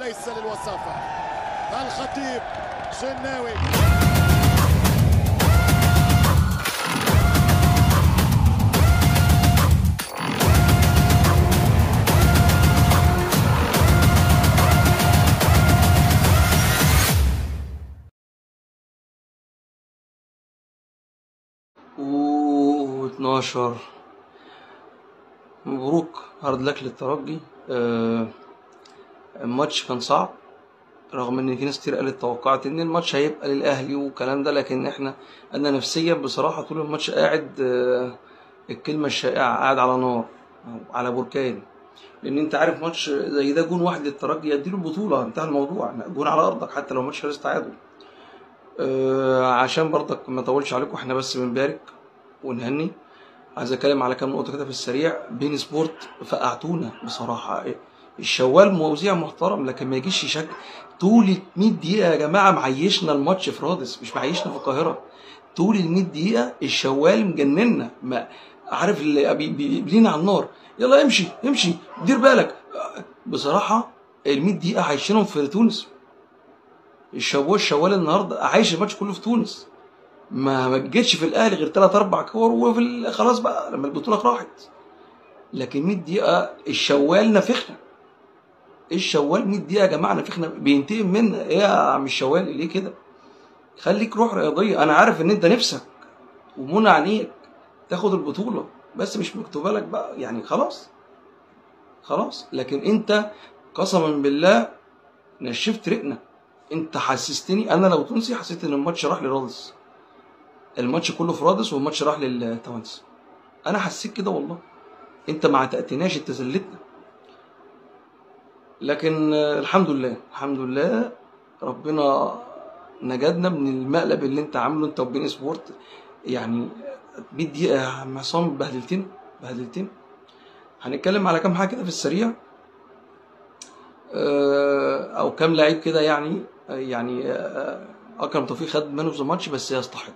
ليس للوصافة الخطيب شناوي و 12 مبروك هارد لك للترجي آه، الماتش كان صعب رغم ان في ناس كتير قالت توقعت ان الماتش هيبقى للاهلي والكلام ده لكن احنا انا نفسيا بصراحه طول الماتش قاعد آه، الكلمه الشائعه قاعد على نار أو على بركان لان انت عارف ماتش زي ده جون واحد للترجي يديله البطوله انتهى الموضوع جون على ارضك حتى لو ماتش خلص تعادل آه، عشان برضك ما اطولش عليكم احنا بس بنبارك ونهني عايز اتكلم على كام نقطه كده في السريع بين سبورت فقعتونا بصراحه الشوال موزيع محترم لكن ما يجيش يشجع طول 100 دقيقه يا جماعه معيشنا الماتش في رادس مش معيشنا في القاهره طول ال 100 دقيقه الشوال مجننا ما عارف اللي بي- بي- بيلينا على النار يلا امشي امشي دير بالك بصراحه ال 100 دقيقه عايشينهم في تونس الشوال الشوال النهارده عايش الماتش كله في تونس ما ما جتش في الاهلي غير ثلاث اربع كور وفي ال- خلاص بقى لما البطوله راحت لكن 100 دقيقه الشوال نفخنا ايه الشوال 100 دقيقه يا جماعه نفخنا بينتقم منا ايه يا عم الشوال ليه كده خليك روح رياضيه انا عارف ان انت نفسك ومنى عينيك تاخد البطوله بس مش مكتوبه لك بقى يعني خلاص خلاص لكن انت قسما بالله نشفت رقنا انت حسستني انا لو تونسي حسيت ان الماتش راح لرادس الماتش كله في رادس والماتش راح للتوانسه انا حسيت كده والله انت ما عتقتناش انت ذلتنا لكن آه، الحمد لله الحمد لله ربنا نجدنا من المقلب اللي انت عامله انت وبين سبورت يعني 100 دقيقه يا عم عصام بهدلتنا بهدلتنا هنتكلم على كام حاجه كده في السريع آه، او كام لعيب كده يعني يعني آه، اكرم توفيق خد مان اوف ذا ماتش بس يستحق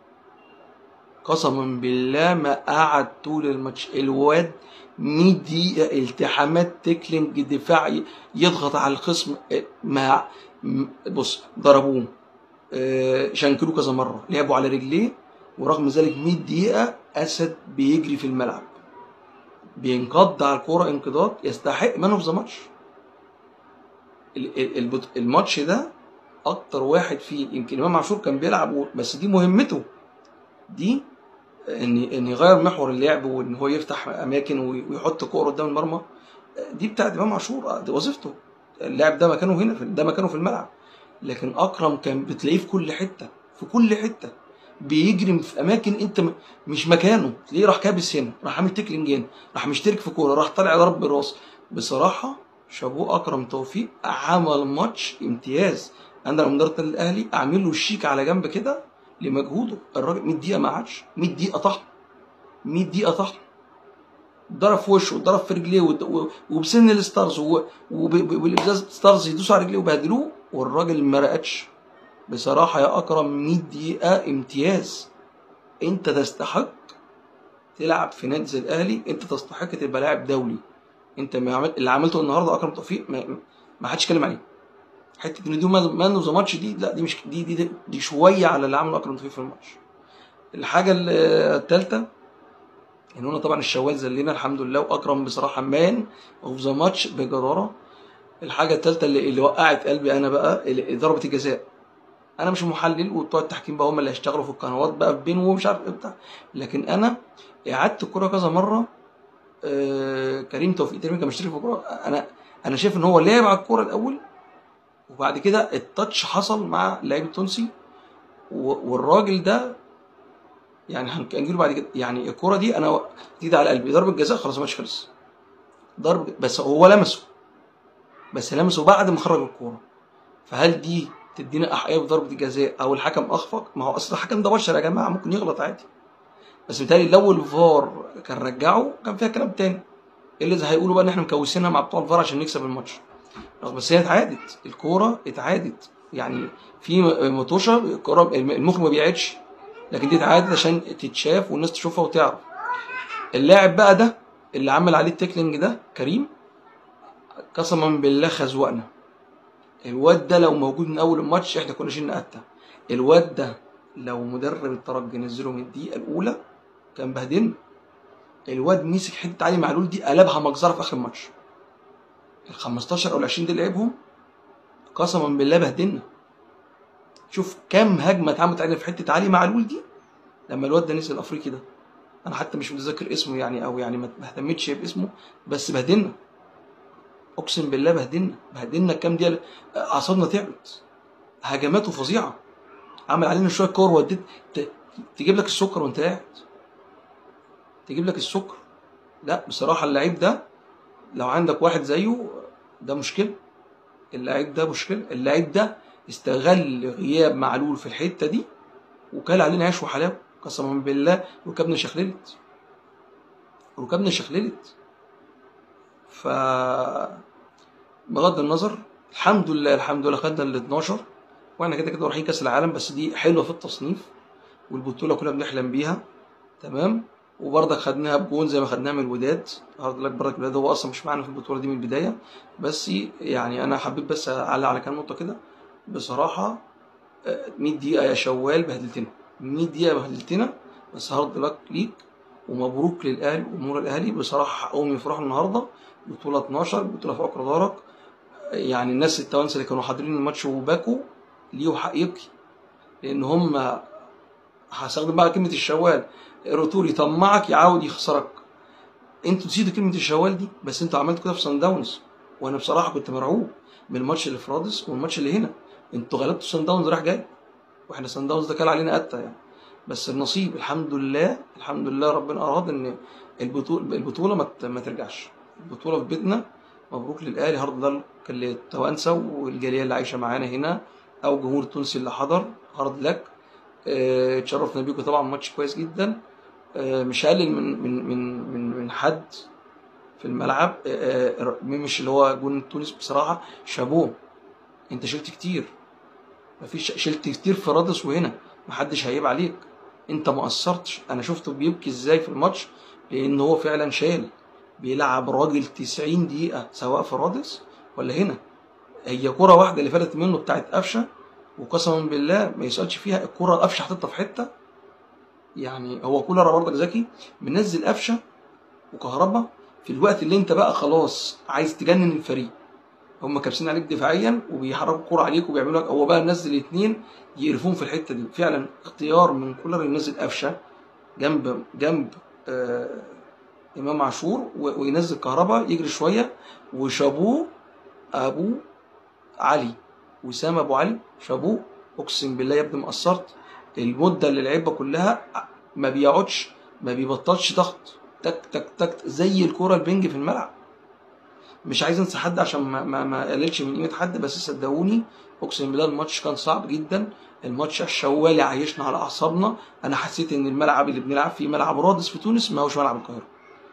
قسما بالله ما قعد طول الماتش الواد 100 دقيقة التحامات تكلينج دفاع يضغط على الخصم ما م- بص ضربوه آه، شنكلوه كذا مرة لعبوا على رجليه ورغم ذلك 100 دقيقة أسد بيجري في الملعب بينقض على الكورة انقضاض يستحق مان اوف ذا ماتش ال- ال- البط- الماتش ده اكتر واحد فيه يمكن امام عاشور كان بيلعب و- بس دي مهمته دي ان ان يغير محور اللعب وان هو يفتح اماكن وي- ويحط كوره قدام المرمى دي بتاعت امام عاشور دي وظيفته اللاعب ده مكانه هنا في ده مكانه في الملعب لكن اكرم كان بتلاقيه في كل حته في كل حته بيجري في اماكن انت م- مش مكانه تلاقيه راح كابس هنا راح عامل تيكلينج هنا راح مشترك في كوره راح طالع ضرب بالراس بصراحه شابوه اكرم توفيق عمل ماتش امتياز انا لو مدرب الاهلي اعمل له الشيك على جنب كده لمجهوده الراجل 100 دقيقه ما عادش 100 دقيقه طحن 100 دقيقه طحن ضرب في وشه وضرب في رجليه ود- و- وبسن الستارز و- وب- ب- والابزاز ستارز يدوسوا على رجليه وبهدلوه والراجل ما رقدش بصراحه يا اكرم 100 دقيقه امتياز انت تستحق تلعب في نادي زي الاهلي انت تستحق تبقى لاعب دولي انت ما عمل... اللي عملته النهارده اكرم توفيق ما, ما حدش اتكلم عليه حته ان دي مان اوف ذا ماتش دي لا دي مش دي دي, دي, دي شويه على اللي عمله اكرم توفيق في الماتش الحاجه الثالثه ان هنا طبعا الشوال زلنا الحمد لله واكرم بصراحه مان اوف ذا ماتش بجداره الحاجه الثالثه اللي, اللي وقعت قلبي انا بقى اللي- ضربه الجزاء انا مش محلل وبتوع التحكيم بقى هم اللي هيشتغلوا في القنوات بقى في بين ومش عارف ايه بتاع لكن انا اعدت الكوره كذا مره آه كريم توفيق تقريبا كان مشترك في الكوره انا انا شايف ان هو لعب على الكوره الاول وبعد كده التاتش حصل مع اللاعب التونسي و- والراجل ده يعني هنك- هنجيله بعد كده يعني الكوره دي انا جديد على قلبي ضربه جزاء خلاص الماتش خلص ضرب بس هو لمسه بس لمسه بعد ما خرج الكوره فهل دي تدينا احقيه بضربه الجزاء او الحكم اخفق ما هو اصل الحكم ده بشر يا جماعه ممكن يغلط عادي بس بالتالي لو الفار كان رجعه كان فيها كلام تاني إيه اللي هيقولوا بقى ان احنا مكوسينها مع بتوع الفار عشان نكسب الماتش رغم بس هي اتعادت الكوره اتعادت يعني في مطوشه الكوره المخ ما بيعدش لكن دي اتعادت عشان تتشاف والناس تشوفها وتعرف اللاعب بقى ده اللي عمل عليه التيكلينج ده كريم قسما بالله خزوقنا الواد ده لو موجود من اول الماتش احنا كنا شلنا قتة الواد ده لو مدرب الترجي نزله من الدقيقه الاولى كان بهدلنا الواد مسك حته علي معلول دي قلبها مجزره في اخر الماتش ال 15 او ال 20 دي اللي لعبهم قسما بالله بهدلنا شوف كام هجمه اتعملت علينا في حته علي معلول دي لما الواد ده نزل الافريقي ده انا حتى مش متذكر اسمه يعني او يعني ما اهتمتش باسمه بس بهدلنا اقسم بالله بهدلنا بهدلنا كام دقيقه اعصابنا تعبت هجماته فظيعه عمل علينا شويه كور وديت ت- تجيب لك السكر وانت قاعد تجيب لك السكر لا بصراحه اللعيب ده لو عندك واحد زيه ده مشكله اللعيب ده مشكله اللعيب ده استغل غياب معلول في الحته دي وكل علينا عيش وحلاوه قسما بالله ركبنا شخللت ركبنا شخللت ف بغض النظر الحمد لله الحمد لله خدنا ال 12 واحنا كده كده رايحين كاس العالم بس دي حلوه في التصنيف والبطوله كلها بنحلم بيها تمام وبرضك خدناها بجون زي ما خدناها من الوداد هارد لك برضك الوداد هو اصلا مش معانا في البطوله دي من البدايه بس يعني انا حبيت بس اعلق على كام نقطه كده بصراحه آه، 100 دقيقه يا شوال بهدلتنا 100 دقيقه بهدلتنا بس هارد لك ليك ومبروك للاهلي وجمهور الاهلي بصراحه حقهم يفرحوا النهارده بطوله 12 بطوله في عقر دارك يعني الناس التوانسه اللي كانوا حاضرين الماتش وباكوا ليهم حق يبكي لان هم هستخدم بقى كلمه الشوال الرطول يطمعك يعاود يخسرك انتوا نسيتوا كلمه الشوال دي بس انتوا عملتوا كده في سان داونز وانا بصراحه كنت مرعوب من الماتش اللي في رادس والماتش اللي هنا انتوا غلبتوا سان داونز راح جاي واحنا سان داونز ده كان علينا قتة يعني بس النصيب الحمد لله الحمد لله ربنا اراد ان البطوله البطوله ما ت- ما ترجعش البطوله في بيتنا مبروك للاهلي هارد لك للتوانسه والجاليه اللي عايشه معانا هنا او الجمهور التونسي اللي حضر هارد لك آه، اتشرفنا بيكم طبعا ماتش كويس جدا آه، مش هقلل من من من من من حد في الملعب آه، آه، مش اللي هو جون تونس بصراحه شابوه انت شلت كتير مفيش شلت كتير في رادس وهنا محدش هيعيب عليك انت ما قصرتش انا شفته بيبكي ازاي في الماتش لان هو فعلا شال بيلعب راجل 90 دقيقه سواء في رادس ولا هنا هي كرة واحدة اللي فاتت منه بتاعت قفشة وقسما بالله ما يسألش فيها الكرة قفشة حاططها في حتة يعني هو كولر برضك ذكي منزل قفشة وكهربا في الوقت اللي انت بقى خلاص عايز تجنن الفريق هم كابسين عليك دفاعيا وبيحركوا الكرة عليك وبيعملوا لك هو بقى منزل اتنين يقرفون في الحتة دي فعلا اختيار من كولر ينزل قفشة جنب جنب آه امام عاشور و- وينزل كهربا يجري شويه وشابوه ابو علي وسام ابو علي شابوه اقسم بالله يا ابني ما قصرت المده اللي لعبها كلها ما بيقعدش ما بيبطلش ضغط تك تك تك زي الكوره البنج في الملعب مش عايز انسى حد عشان ما ما ما اقللش من قيمه حد بس صدقوني اقسم بالله الماتش كان صعب جدا الماتش الشوالي عايشنا على اعصابنا انا حسيت ان الملعب اللي بنلعب فيه ملعب رادس في تونس ما هوش ملعب القاهره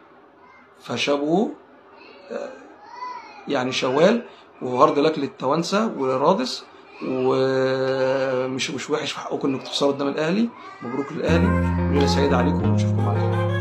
فشابوه آه، يعني شوال وهارد لك للتوانسه ورادس ومش مش وحش في حقكم انكم تخسروا قدام الاهلي مبروك للاهلي وليله سعيده عليكم ونشوفكم على خير